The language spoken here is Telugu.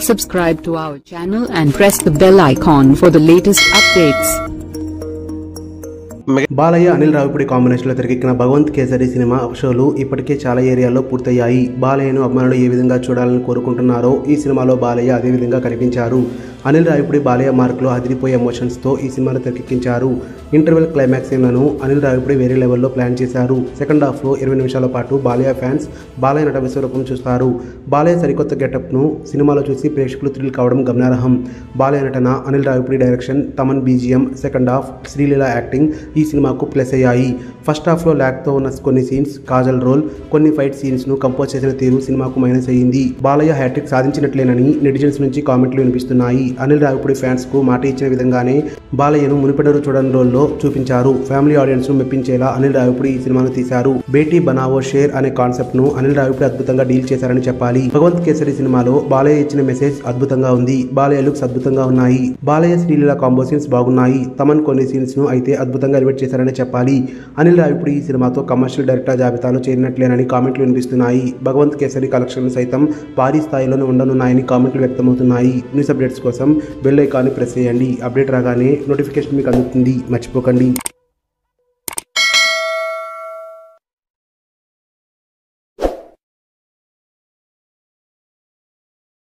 Subscribe to our channel and press the bell icon for the latest updates. Balayya Anil Ravipudi కాంబినేషన్లో తెరకెక్కిన భగవంత్ కేసరి సినిమా షోలు ఇప్పటికే చాలా ఏరియాల్లో పూర్తయ్యాయి బాలయ్యను అభిమానులు ఏ విధంగా చూడాలని కోరుకుంటున్నారో ఈ సినిమాలో బాలయ్య అదే విధంగా కనిపించారు అనిల్ రావిపూడి బాలయ్య మార్కులో అదిరిపోయే ఎమోషన్స్తో ఈ సినిమాను తెరకెక్కించారు ఇంటర్వెల్ క్లైమాక్స్ సీన్లను అనిల్ రావిపూడి వేరే లెవెల్లో ప్లాన్ చేశారు సెకండ్ హాఫ్లో ఇరవై నిమిషాల పాటు బాలయ్య ఫ్యాన్స్ బాలయ్య నట విశ్వరూపం చూస్తారు బాలయ్య సరికొత్త గెటప్ను సినిమాలో చూసి ప్రేక్షకులు థ్రిల్ కావడం గమనార్హం బాలయ్య నటన Anil Ravipudi direction Thaman BGM second half Sreeleela acting ఈ సినిమాకు ప్లస్ అయ్యాయి ఫస్ట్ హాఫ్లో ల్యాక్తో ఉన్న కొన్ని సీన్స్ కాజల్ రోల్ కొన్ని ఫైట్ సీన్స్ను కంపోజ్ చేసిన తీరు సినిమాకు మైనస్ అయ్యింది బాలయ్య హ్యాట్రిక్ సాధించినట్లేనని నెటిజన్స్ నుంచి కామెంట్లు వినిపిస్తున్నాయి అనిల్ రావిపూడి ఫ్యాన్స్కు మాట ఇచ్చిన విధంగానే బాలయ్యను మునిపెడరు చూడని రోల్లో చూపించారు ఫ్యామిలీ ఆడియన్స్ను మెప్పించేలా అనిల్ రావిపూడి ఈ సినిమాను తీశారు బేటీ బనావో షేర్ అనే కాన్సెప్ట్ను అనిల్ రావిపూడి అద్భుతంగా డీల్ చేశారని చెప్పాలి భగవంత్ కేసరి సినిమాలో బాలయ్య ఇచ్చిన మెసేజ్ అద్భుతంగా ఉంది బాలయ్య లుక్స్ అద్భుతంగా ఉన్నాయి బాలయ్య శ్రీలీల కాంబో సీన్స్ బాగున్నాయి తమన్ కొన్ని సీన్స్ ను అయితే అద్భుతంగా ఎలివేట్ చేశారని చెప్పాలి అనిల్ రావిపూడి ఈ సినిమాతో కమర్షియల్ డైరెక్టర్ జాబితాలో చేరినట్లేనని కామెంట్లు వినిపిస్తున్నాయి భగవంత్ కేసరి కలెక్షన్లు సైతం భారీ స్థాయిలోనే ఉండనున్నాయని కామెంట్లు వ్యక్తమవుతున్నాయి న్యూస్ అప్డేట్స్ కోసం బెల్ ఐకాన్ని ప్రెస్ చేయండి అప్డేట్ రాగానే నోటిఫికేషన్ మీకు అందుతుంది మర్చిపోకండి